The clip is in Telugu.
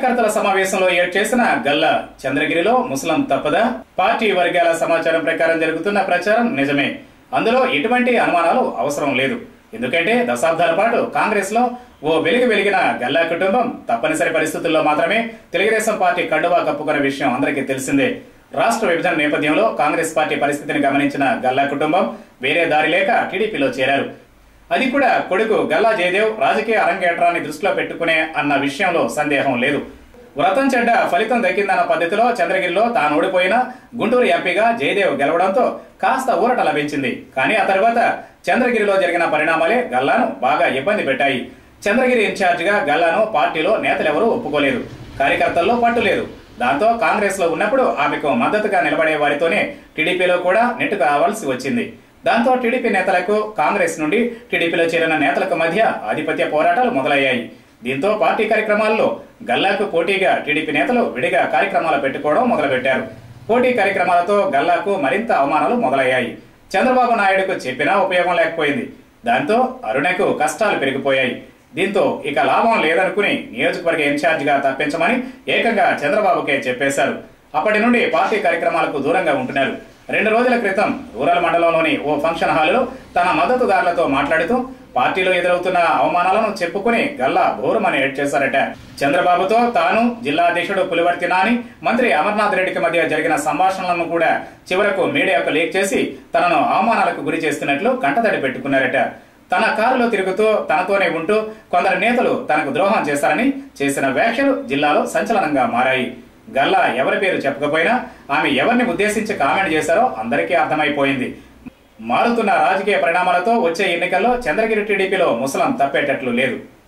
కార్యకర్తల సమావేశంలో ఏడ్ చేసిన గల్లా చంద్రగిరిలో ముస్లిం తప్పదా పార్టీ వర్గాల సమాచారం ప్రకారం జరుగుతున్న ప్రచారం నిజమే అందులో ఎటువంటి అనుమానాలు అవసరం లేదు ఎందుకంటే దశాబ్దాల పాటు కాంగ్రెస్ లో ఓ వెలుగు వెలిగిన గల్లా కుటుంబం తప్పనిసరి పరిస్థితుల్లో మాత్రమే తెలుగుదేశం పార్టీ కండువా కప్పుకున్న విషయం అందరికీ తెలిసిందే రాష్ట్ర విభజన నేపథ్యంలో కాంగ్రెస్ పార్టీ పరిస్థితిని గమనించిన గల్లా కుటుంబం వేరే దారి లేక టీడీపీలో చేరారు అది కూడా కొడుకు గల్లా జయదేవ్ రాజకీయ అరంగేట్రాన్ని దృష్టిలో పెట్టుకునే అన్న విషయంలో సందేహం లేదు వ్రతం చెడ్డ ఫలితం దక్కిందన్న పద్ధతిలో చంద్రగిరిలో తాను ఓడిపోయిన గుంటూరు ఎంపీగా జయదేవ్ గెలవడంతో కాస్త ఊరట లభించింది కానీ ఆ తర్వాత చంద్రగిరిలో జరిగిన పరిణామాలే గల్లాను బాగా ఇబ్బంది పెట్టాయి చంద్రగిరి ఇన్ఛార్జిగా గల్లాను పార్టీలో నేతలెవరూ ఒప్పుకోలేదు కార్యకర్తల్లో పట్టు లేదు దాంతో కాంగ్రెస్ లో ఉన్నప్పుడు ఆమెకు మద్దతుగా నిలబడే వారితోనే టీడీపీలో కూడా నెట్టు కావాల్సి వచ్చింది దాంతో టీడీపీ నేతలకు కాంగ్రెస్ నుండి టీడీపీలో చేరిన నేతలకు మధ్య ఆధిపత్య పోరాటాలు మొదలయ్యాయి దీంతో పార్టీ కార్యక్రమాల్లో గల్లాకు పోటీగా టీడీపీ నేతలు విడిగా కార్యక్రమాలు పెట్టుకోవడం మొదలుపెట్టారు పోటీ కార్యక్రమాలతో గల్లాకు మరింత అవమానాలు మొదలయ్యాయి చంద్రబాబు నాయుడుకు చెప్పినా ఉపయోగం లేకపోయింది దాంతో అరుణకు కష్టాలు పెరిగిపోయాయి దీంతో ఇక లాభం లేదనుకుని నియోజకవర్గ ఇన్ఛార్జిగా తప్పించమని ఏకంగా చంద్రబాబుకే చెప్పేశారు అప్పటి నుండి పార్టీ కార్యక్రమాలకు దూరంగా ఉంటున్నారు రెండు రోజుల క్రితం రూరల్ మండలంలోని ఓ ఫంక్షన్ హాలులో తన మద్దతుదారులతో మాట్లాడుతూ పార్టీలో ఎదురవుతున్న అవమానాలను చెప్పుకుని గల్లా ఘోరమని ఏడ్ చేశారట చంద్రబాబుతో తాను జిల్లా అధ్యక్షుడు పులివర్తి నాని మంత్రి అమర్నాథ్ రెడ్డికి మధ్య జరిగిన సంభాషణలను కూడా చివరకు మీడియాకు లీక్ చేసి తనను అవమానాలకు గురి చేస్తున్నట్లు కంటతడి పెట్టుకున్నారట తన కారులో తిరుగుతూ తనతోనే ఉంటూ కొందరు నేతలు తనకు ద్రోహం చేశారని చేసిన వ్యాఖ్యలు జిల్లాలో సంచలనంగా మారాయి గల్లా ఎవరి పేరు చెప్పకపోయినా ఆమె ఎవరిని ఉద్దేశించి కామెంట్ చేశారో అందరికీ అర్థమైపోయింది మారుతున్న రాజకీయ పరిణామాలతో వచ్చే ఎన్నికల్లో చంద్రగిరి టీడీపీలో ముసలం తప్పేటట్లు లేదు